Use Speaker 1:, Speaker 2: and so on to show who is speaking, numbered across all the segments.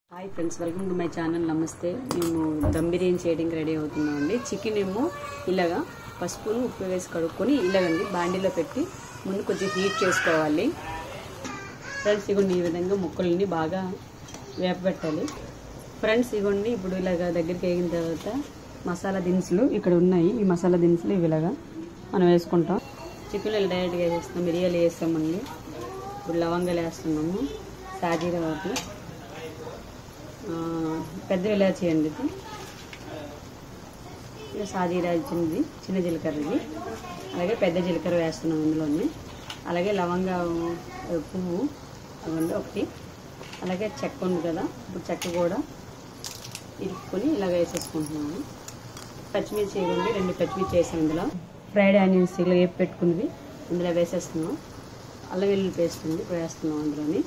Speaker 1: hi friends welcome to my channel నమస్తే మేము దమ్ బిర్యానీ చేయడానికి రెడీ అవుతున్నాం అండి చికెన్ ఏమో ఇలాగా పసుపును ఉప్పు వేసి కడుక్కొని ఇలాగండి బాండీలో పెట్టి ముందు కొంచెం హీట్ చేసుకోవాలి ఫ్రెండ్స్ ఇగోండి ఈ విధంగా ముక్కల్ని బాగా వేపబెట్టాలి ఫ్రెండ్స్ ఇగోండి ఇప్పుడు ఇలాగ దగ్గరికి వేగిన తర్వాత మసాలా దినుసులు ఇక్కడ ఉన్నాయి ఈ మసాలా దినుసులు ఇవి ఇలాగా మనం వేసుకుంటాం చికెన్ ఇలా డైరెక్ట్గా వేసేస్తాం మిరియాలు వేస్తామండి ఇప్పుడు లవంగాలు వేస్తున్నాము సాజీర వాటి ఆ, పెద్ద ఇలాచి అండి ఇది ఇది సాజీరా చిన్నది చిన్న జీలకర్రది అలాగే పెద్ద జీలకర్ర వేస్తున్నాం ఇందులోనే అలాగే లవంగా ఆ, పువ్వు అవండి ఒకటి అలాగే చెక్క ఉంది కదా ఇప్పుడు చెక్క కూడా ఇరుక్కుని ఇలాగ వేసేసుకుంటున్నాము పచ్చిమిర్చి ఇవ్వండి రెండు పచ్చిమిర్చి వేసాం ఇందులో ఫ్రైడ్ ఆనియన్స్ ఇలా వేపు పెట్టుకున్నవి ఇందులో వేసేస్తున్నాం అల్లం వెల్లుల్లి పేస్ట్ ఉంది ఇప్పుడు వేస్తున్నాం అందులోని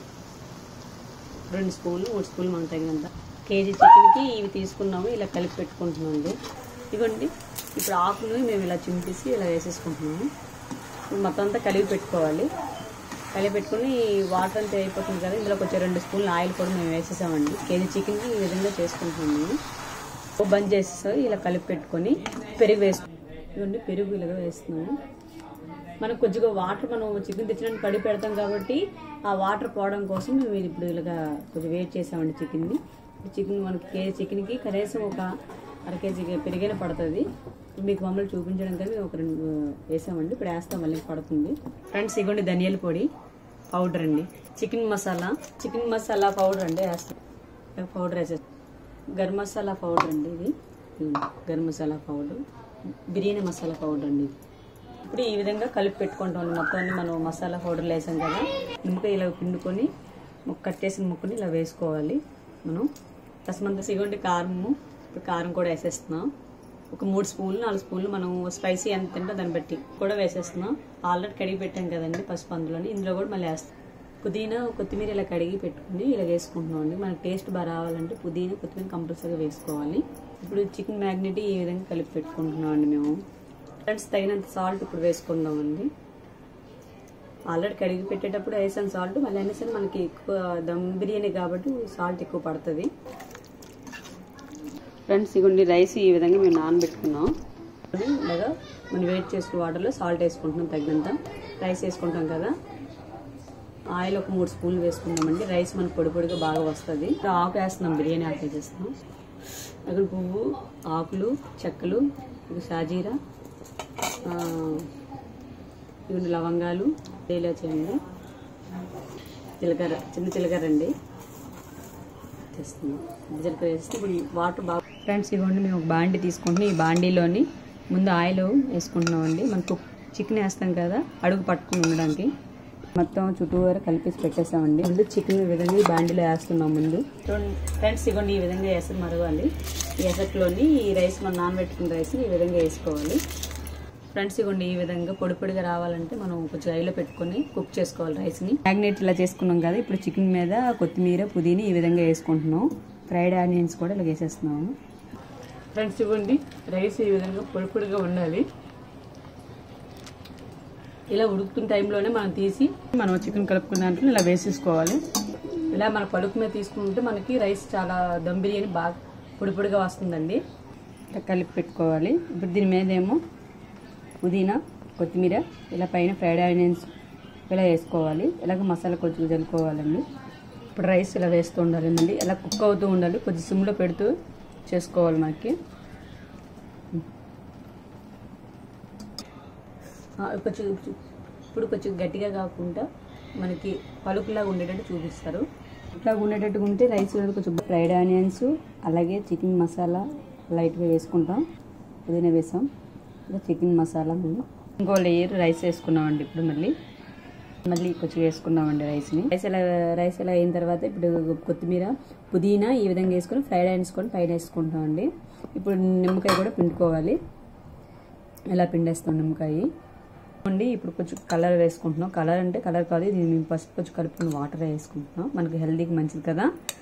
Speaker 1: రెండు స్పూన్లు మూడు స్పూన్లు మనకు తగినంత కేజీ చికెన్కి ఇవి తీసుకున్నాము ఇలా కలిపి పెట్టుకుంటున్నాం అండి ఇదిగోండి ఇప్పుడు ఆకులు మేము ఇలా చింపేసి ఇలా వేసేసుకుంటున్నాము ఇప్పుడు మొత్తం అంతా కలిపి పెట్టుకోవాలి కలిపి పెట్టుకుని వాటర్ అంతా అయిపోతుంది కదా ఇందులో కొంచెం రెండు స్పూన్లు ఆయిల్ కూడా మేము వేసేసామండి కేజీ చికెన్కి ఈ విధంగా చేసుకుంటున్నాము ఓ బంద్ చేసేసాం ఇలా కలిపి పెట్టుకొని పెరుగు వేసుకుంటాం ఇదిగోండి పెరుగు ఇలాగ వేస్తున్నాము మనకు కొద్దిగా వాటర్ మనం చికెన్ తెచ్చినట్టు కడిగి పెడతాం కాబట్టి ఆ వాటర్ పోవడం కోసం మేము ఇది ఇప్పుడు ఇలాగా కొంచెం వెయిట్ చేసామండి చికెన్ని చికెన్ మనకి కేజీ చికెన్కి కనీసం ఒక అర కేజీ పెరిగిన పడుతుంది మీకు మమ్మల్ని చూపించడం కానీ ఒక రెండు వేసామండి ఇప్పుడు వేస్తాం మళ్ళీ పడుతుంది ఫ్రెండ్స్ ఇగోండి ధనియాల పొడి పౌడర్ అండి chicken masala chicken masala powder అండి వేస్తాం పౌడర్ వేసేస్తాం గరం మసాలా పౌడర్ అండి ఇది ఇది గరం మసాలా పౌడర్ బిర్యానీ మసాలా పౌడర్ అండి ఇది ఇప్పుడు ఈ విధంగా కలిపి పెట్టుకుంటాం మొత్తం అన్ని మనం మసాలా పౌడర్లు వేసాం కదా నిమ్మకాయ ఇలా పిండుకొని ముక్క కట్టేసిన ముక్కని ఇలా వేసుకోవాలి మనం రసమంతా సిగొండి కారము ఇప్పుడు కారం కూడా వేసేస్తున్నాం ఒక మూడు స్పూన్లు నాలుగు స్పూన్లు మనం స్పైసీ ఎంత తింటో దాన్ని బట్టి కూడా వేసేస్తున్నాం ఆల్రెడీ కడిగి పెట్టాం కదండి పసుపు అందులోని ఇందులో కూడా మళ్ళీ వేస్తాం పుదీనా కొత్తిమీర ఇలా కడిగి పెట్టుకుని ఇలా వేసుకుంటున్నాం అండి మనకి టేస్ట్ బాగా రావాలంటే పుదీనా కొత్తిమీర కంపల్సరీగా వేసుకోవాలి ఇప్పుడు చికెన్ మ్యాగ్నెట్ ఈ విధంగా కలిపి పెట్టుకుంటున్నాం అండి మేము ఫ్రెండ్స్ తగినంత సాల్ట్ ఇప్పుడు వేసుకుందామండి ఆల్రెడీ కడిగి పెట్టేటప్పుడు వేసాను సాల్ట్ మళ్ళీ అయినా సరే మనకి ఎక్కువ దమ్ బిర్యానీ కాబట్టి సాల్ట్ ఎక్కువ పడుతుంది ఫ్రెండ్స్ ఇగోండి రైస్ ఈ విధంగా మేము నానబెట్టుకున్నాం ఇలాగా మనం వెయిట్ చేసుకున్న వాటర్లో సాల్ట్ వేసుకుంటున్నాం తగినంత రైస్ వేసుకుంటాం కదా ఆయిల్ ఒక మూడు స్పూన్లు వేసుకుందామండి రైస్ మనకు పొడి పొడిగా బాగా వస్తుంది ఆకు వేస్తున్నాం బిర్యానీ ఆకు వేసేస్తున్నాం అక్కడ పువ్వు ఆకులు చెక్కలు ఇది షాజీరా ఆ, ఇవి లవంగాలు ఇలాచి అండి జీలకర్ర చిన్న జీలకర్ర అండి తెస్తున్నాం జీలకర్ర వేస్తే ఇప్పుడు ఈ వాటర్ బాగా ఫ్రెండ్స్ ఇవ్వండి మేము ఒక బాండి తీసుకుంటున్నాం ఈ బాండీలోని ముందు ఆయిల్ వేసుకుంటున్నాం అండి మనకు చికెన్ వేస్తాం కదా అడుగు పట్టుకుని ఉండడానికి మొత్తం చుట్టూరా కలిపేసి పెట్టేసామండి ముందు చికెన్ ఈ విధంగా ఈ బాండీలో వేస్తున్నాం ముందు చూడండి ఫ్రెండ్స్ ఇవ్వండి ఈ విధంగా ఎసరు మరగాలి ఈ ఎసట్లోని ఈ రైస్ మనం నానబెట్టుకున్న రైస్ని ఈ విధంగా వేసుకోవాలి ఫ్రెండ్స్ ఇవ్వండి ఈ విధంగా పొడి పొడిగా రావాలంటే మనం కొంచెం ఆయిల్లో పెట్టుకొని కుక్ చేసుకోవాలి రైస్ని మ్యాగ్నేట్ ఇలా చేసుకున్నాం కదా ఇప్పుడు చికెన్ మీద కొత్తిమీర పుదీని ఈ విధంగా వేసుకుంటున్నాం ఫ్రైడ్ ఆనియన్స్ కూడా ఇలా వేసేస్తున్నాము ఫ్రెండ్స్ ఇవ్వండి రైస్ ఈ విధంగా పొడి పొడిగా ఉండాలి ఇలా ఉడుకుతున్న టైంలోనే మనం తీసి మనం చికెన్ కలుపుకున్న దాంట్లో ఇలా వేసేసుకోవాలి ఇలా మన పలుకు మీద తీసుకుంటే మనకి రైస్ చాలా దమ్ బిర్యానీ బాగా పొడి పొడిగా వస్తుందండి ఇలా కలిపి పెట్టుకోవాలి ఇప్పుడు దీని మీద ఏమో పుదీనా కొత్తిమీర ఇలా పైన ఫ్రైడ్ ఆనియన్స్ ఇలా వేసుకోవాలి ఇలాగ మసాలా కొంచెం చల్లుకోవాలండి ఇప్పుడు రైస్ ఇలా వేస్తూ ఉండాలండి ఇలా కుక్ అవుతూ ఉండాలి కొంచెం సిమ్లో పెడుతూ చేసుకోవాలి మనకి ఆ, కొంచెం ఇప్పుడు కొంచెం గట్టిగా కాకుండా మనకి పలుకులాగా ఉండేటట్టు చూపిస్తారు ఇట్లా ఉండేటట్టుగా ఉంటే రైస్ కూడా కొంచెం ఫ్రైడ్ ఆనియన్స్ అలాగే చికెన్ మసాలా లైట్గా వేసుకుంటాం పుదీనా వేసాం ఇంకా చికెన్ మసాలా మళ్ళీ ఇంకో లేయర్ రైస్ వేసుకున్నామండి ఇప్పుడు మళ్ళీ మళ్ళీ కొంచెం వేసుకున్నామండి రైస్ని రైస్ ఎలా రైస్ ఎలా అయిన తర్వాత ఇప్పుడు కొత్తిమీర పుదీనా ఈ విధంగా వేసుకొని ఫ్రైడ్ ఆనియన్స్ కూడా పైన వేసుకుంటామండి ఇప్పుడు నిమ్మకాయ కూడా పిండుకోవాలి ఇలా పిండేస్తాం నిమ్మకాయ అండి ఇప్పుడు కొంచెం కలర్ వేసుకుంటున్నాం కలర్ అంటే కలర్ కాదు ఇది మేము పసుపు కొంచెం కలుపుకుని వాటర్ వేసుకుంటున్నాం మనకి హెల్దీకి మంచిది కదా